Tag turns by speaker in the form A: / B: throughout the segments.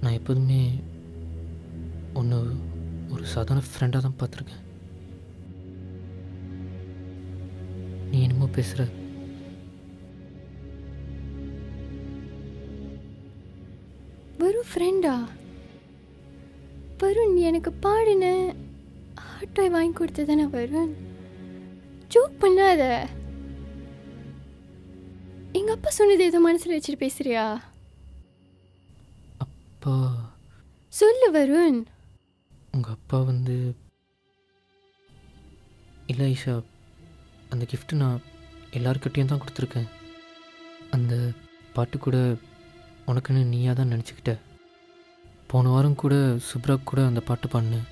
A: நான் எப்போதுமே ஒன்று ஒரு சாதாரண ஃப்ரெண்டாக தான் பார்த்துருக்கேன் நீ என்னமோ பேசுகிற
B: வெறும் ஃப்ரெண்டா வருண் நீ எனக்கு பாடின ஆட்டோ வாங்கி கொடுத்து தானே வருண் ஜோக் பண்ணாத எங்க அப்பா சொன்னது ஏதோ மனசுல வச்சுட்டு பேசுறியா
A: அப்பா
B: சொல்லு வருண்
A: உங்கள் அப்பா வந்து இல்லை ஐஷா அந்த gift நான் எல்லாருக்கிட்டேயும் தான் கொடுத்துருக்கேன் அந்த பாட்டு கூட உனக்குன்னு நீயாக தான் நினச்சிக்கிட்ட போன வாரம் கூட சுப்ரா கூட அந்த பாட்டு பாடினேன்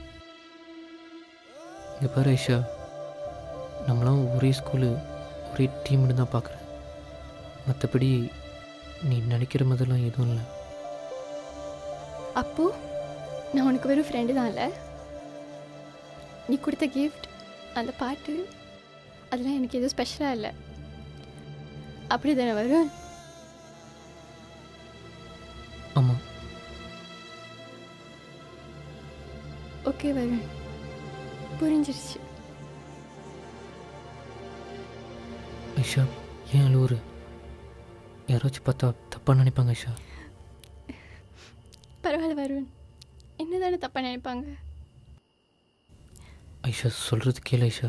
A: இங்கே பாரு ஐஷா நம்மளாம் ஒரே ஸ்கூலு ஒரே டீம்னு தான் பார்க்குறேன் மற்றபடி நீ நினைக்கிற மாதிரிலாம் எதுவும் இல்லை
B: அப்போ நான் உனக்கு வெறும் ஃப்ரெண்டு தான் இல்லை நீ கொடுத்த கிஃப்ட் அந்த பாட்டு அதெல்லாம் எனக்கு எதுவும் ஸ்பெஷலாக இல்லை அப்படி தானே வரும்
A: ஆமாம்
B: ஓகே வருண் புரிஞ்சிருச்சு
A: ஐஷா ஏன் அழுவுற யாராச்சும் பார்த்தா தப்பாக நினைப்பாங்க ஐஷா
B: பரவாயில்ல வருண் என்ன தானே தப்பாக நினைப்பாங்க
A: ஐஷா சொல்கிறது கேளு Aisha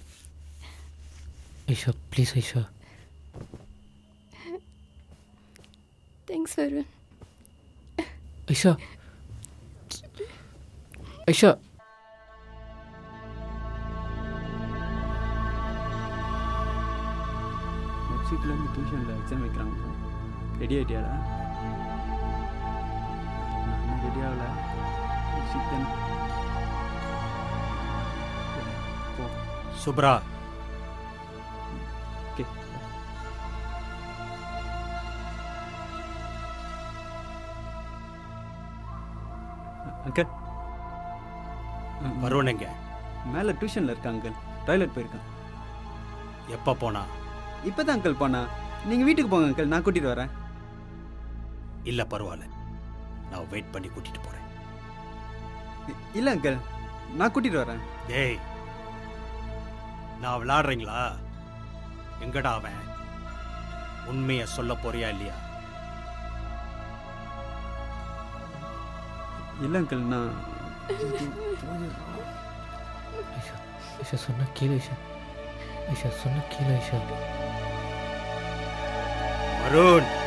A: Aisha please Aisha
B: thanks Varun
A: Aisha Aisha
C: next வீக்லேருந்து டியூஷனில் எக்ஸாம் வைக்கிறாங்க ரெடி ஆகிட்டியாடா நான் ரெடி ஆகல சீக்கிரம் போ
D: சுப்ரா
C: ஓகே அங்கிள்
D: வருண் எங்க
C: மேலே டியூஷனில் இருக்கா அங்கிள் டாய்லெட் போயிருக்கான்
D: எப்போ போனா
C: இப்போ தான் அங்கிள் போனா நீங்கள் வீட்டுக்கு போங்க அங்கிள் நான் கூட்டிகிட்டு வரேன்
D: இல்லை பரவாயில்ல நான் வெயிட் பண்ணி கூட்டிட்டு போறேன்
C: இல்லை அங்கிள் நான் கூட்டிகிட்டு வரேன்
D: டேய் நான் விளையாடுறீங்களா எங்கடா அவன் உண்மையை சொல்ல போறியா இல்லையா
C: இல்லை அங்கிள் நான்
A: ஐஷா ஐஷா சொன்ன கீழே ஐஷா ஐஷா சொன்ன கீழே ஐஷா
D: வருண்